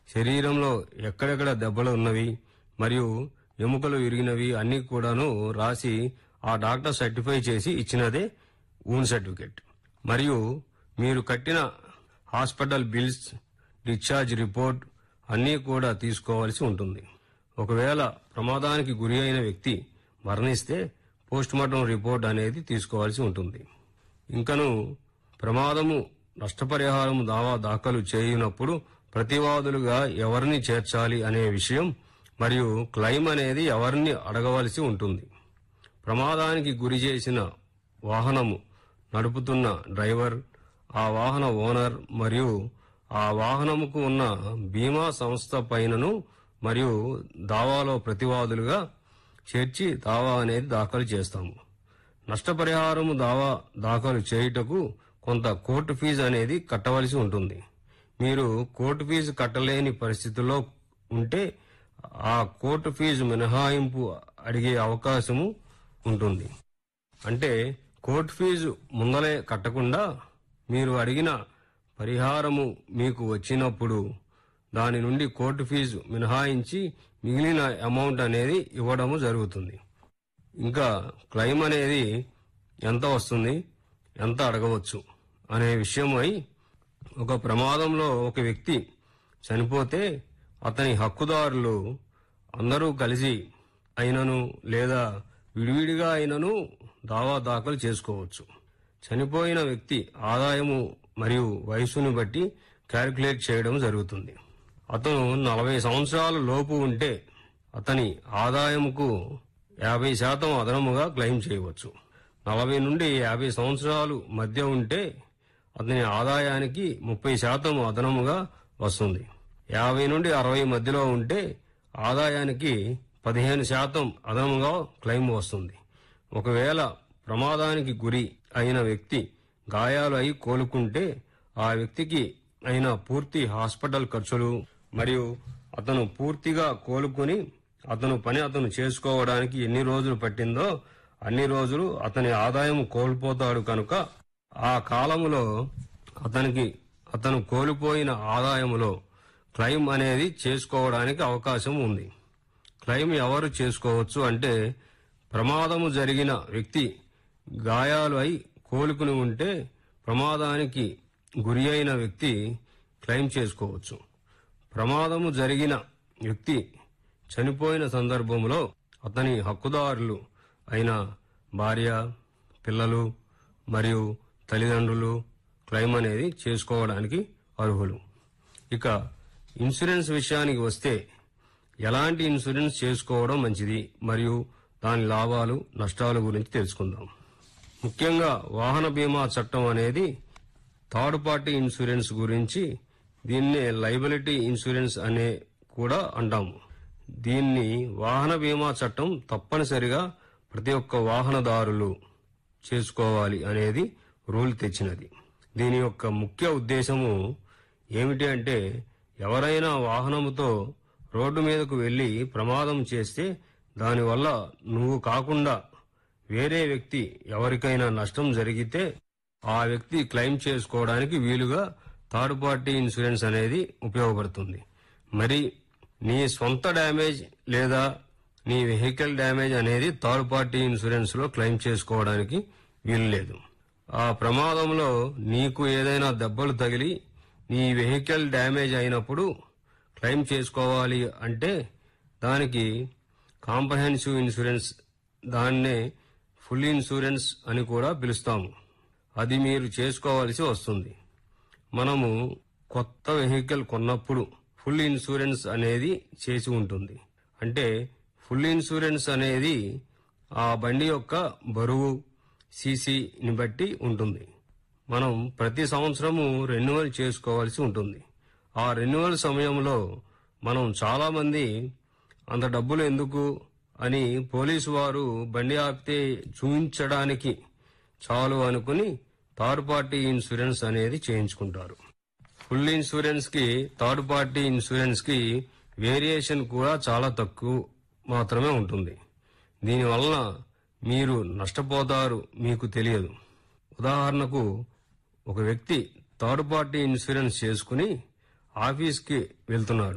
శరీరంలో ఎక్కడెక్కడ దెబ్బలు ఉన్నవి మరియు ఎముకలు విరిగినవి అన్ని కూడాను రాసి ఆ డాక్టర్ సర్టిఫై చేసి ఇచ్చినదే ఊన్ సర్టిఫికెట్ మరియు మీరు కట్టిన హాస్పిటల్ బిల్స్ డిశ్చార్జ్ రిపోర్ట్ అన్నీ కూడా తీసుకోవాల్సి ఉంటుంది ఒకవేళ ప్రమాదానికి గురి అయిన వ్యక్తి మరణిస్తే పోస్ట్మార్టం రిపోర్ట్ అనేది తీసుకోవాల్సి ఉంటుంది ఇంకను ప్రమాదము నష్టపరిహారం దావా దాఖలు చేయనప్పుడు ప్రతివాదులుగా ఎవరిని చేర్చాలి అనే విషయం మరియు క్లెయిమ్ అనేది ఎవరిని అడగవలసి ఉంటుంది ప్రమాదానికి గురి చేసిన వాహనము నడుపుతున్న డ్రైవర్ ఆ వాహన ఓనర్ మరియు ఆ వాహనముకు ఉన్న బీమా సంస్థ పైనను మరియు దావాలో ప్రతివాదులుగా చేర్చి దావా అనేది దాఖలు చేస్తాము నష్టపరిహారము దావా దాఖలు చేయుటకు కొంత కోర్టు ఫీజు అనేది కట్టవలసి ఉంటుంది మీరు కోర్టు ఫీజు కట్టలేని పరిస్థితుల్లో ఉంటే ఆ కోర్టు ఫీజు మినహాయింపు అడిగే అవకాశము ఉంటుంది అంటే కోర్టు ఫీజు ముందలే కట్టకుండా మీరు అడిగిన పరిహారము మీకు వచ్చినప్పుడు దాని నుండి కోర్టు ఫీజు మినహాయించి మిగిలిన అమౌంట్ అనేది ఇవ్వడము జరుగుతుంది ఇంకా క్లెయిమ్ అనేది ఎంత వస్తుంది ఎంత అడగవచ్చు అనే విషయమై ఒక ప్రమాదంలో ఒక వ్యక్తి చనిపోతే అతని హక్కుదారులు అందరూ కలిసి అయినను లేదా విడివిడిగా అయినను దావా దాఖలు చేసుకోవచ్చు చనిపోయిన వ్యక్తి ఆదాయము మరియు వయసును బట్టి క్యాలిక్యులేట్ చేయడం జరుగుతుంది అతను నలభై సంవత్సరాల లోపు ఉంటే అతని ఆదాయముకు యాభై శాతం అదనముగా క్లెయిమ్ చేయవచ్చు నలభై నుండి యాభై సంవత్సరాలు మధ్య ఉంటే అతని ఆదాయానికి ముప్పై శాతం అదనముగా వస్తుంది యాభై నుండి అరవై మధ్యలో ఉంటే ఆదాయానికి పదిహేను శాతం అదనముగా క్లెయిమ్ వస్తుంది ఒకవేళ ప్రమాదానికి గురి అయిన వ్యక్తి గాయాలు అయి కోలుకుంటే ఆ వ్యక్తికి అయిన పూర్తి హాస్పిటల్ ఖర్చులు మరియు అతను పూర్తిగా కోలుకుని అతను పని అతను చేసుకోవడానికి ఎన్ని రోజులు పట్టిందో అన్ని రోజులు అతని ఆదాయం కోల్పోతాడు కనుక ఆ కాలములో అతనికి అతను కోల్పోయిన ఆదాయములో క్లెయిమ్ అనేది చేసుకోవడానికి అవకాశం ఉంది క్లెయిమ్ ఎవరు చేసుకోవచ్చు అంటే ప్రమాదము జరిగిన వ్యక్తి గాయాలు అయి కోలుకుని ఉంటే ప్రమాదానికి గురి అయిన వ్యక్తి క్లెయిమ్ చేసుకోవచ్చు ప్రమాదము జరిగిన వ్యక్తి చనిపోయిన సందర్భంలో అతని హక్కుదారులు అయిన భార్య పిల్లలు మరియు తల్లిదండ్రులు క్లెయిమ్ అనేది చేసుకోవడానికి అర్హులు ఇక ఇన్సూరెన్స్ విషయానికి వస్తే ఎలాంటి ఇన్సూరెన్స్ చేసుకోవడం మంచిది మరియు దాని లాభాలు నష్టాల గురించి తెలుసుకుందాం ముఖ్యంగా వాహన బీమా చట్టం అనేది థర్డ్ పార్టీ ఇన్సూరెన్స్ గురించి దీన్నే లైబిలిటీ ఇన్సూరెన్స్ అనే కూడా అంటాము దీన్ని వాహన బీమా చట్టం తప్పనిసరిగా ప్రతి ఒక్క వాహనదారులు చేసుకోవాలి అనేది రూల్ తెచ్చినది దీని యొక్క ముఖ్య ఉద్దేశము ఏమిటి అంటే ఎవరైనా వాహనముతో రోడ్డు మీదకు వెళ్లి ప్రమాదం చేస్తే దానివల్ల నువ్వు కాకుండా వేరే వ్యక్తి ఎవరికైనా నష్టం జరిగితే ఆ వ్యక్తి క్లెయిమ్ చేసుకోవడానికి వీలుగా థర్డ్ పార్టీ ఇన్సూరెన్స్ అనేది ఉపయోగపడుతుంది మరి నీ సొంత డ్యామేజ్ లేదా నీ వెహికల్ డ్యామేజ్ అనేది థర్డ్ పార్టీ ఇన్సూరెన్స్ లో క్లెయిమ్ చేసుకోవడానికి వీలు లేదు ఆ ప్రమాదంలో నీకు ఏదైనా దెబ్బలు తగిలి నీ వెహికల్ డ్యామేజ్ అయినప్పుడు క్లెయిమ్ చేసుకోవాలి అంటే దానికి కాంప్రహెన్సివ్ ఇన్సూరెన్స్ దాన్నే ఫుల్ ఇన్సూరెన్స్ అని కూడా పిలుస్తాము అది మీరు చేసుకోవాల్సి వస్తుంది మనము కొత్త వెహికల్ కొన్నప్పుడు ఫుల్ ఇన్సూరెన్స్ అనేది చేసి ఉంటుంది అంటే ఫుల్ ఇన్సూరెన్స్ అనేది ఆ బండి యొక్క బరువు సీసీని బట్టి ఉంటుంది మనం ప్రతి సంవత్సరము రెన్యువల్ చేసుకోవాల్సి ఉంటుంది ఆ రెన్యువల్ సమయంలో మనం చాలా మంది అంత డబ్బులు ఎందుకు అని పోలీసు వారు బండి ఆపితే చూపించడానికి చాలు అనుకుని థర్డ్ పార్టీ ఇన్సూరెన్స్ అనేది చేయించుకుంటారు ఫుల్ ఇన్సూరెన్స్ కి థర్డ్ పార్టీ ఇన్సూరెన్స్ కి వేరియేషన్ కూడా చాలా తక్కువ మాత్రమే ఉంటుంది దీనివలన మీరు నష్టపోతారు మీకు తెలియదు ఉదాహరణకు ఒక వ్యక్తి థర్డ్ పార్టీ ఇన్సూరెన్స్ చేసుకుని ఆఫీస్కి వెళ్తున్నాడు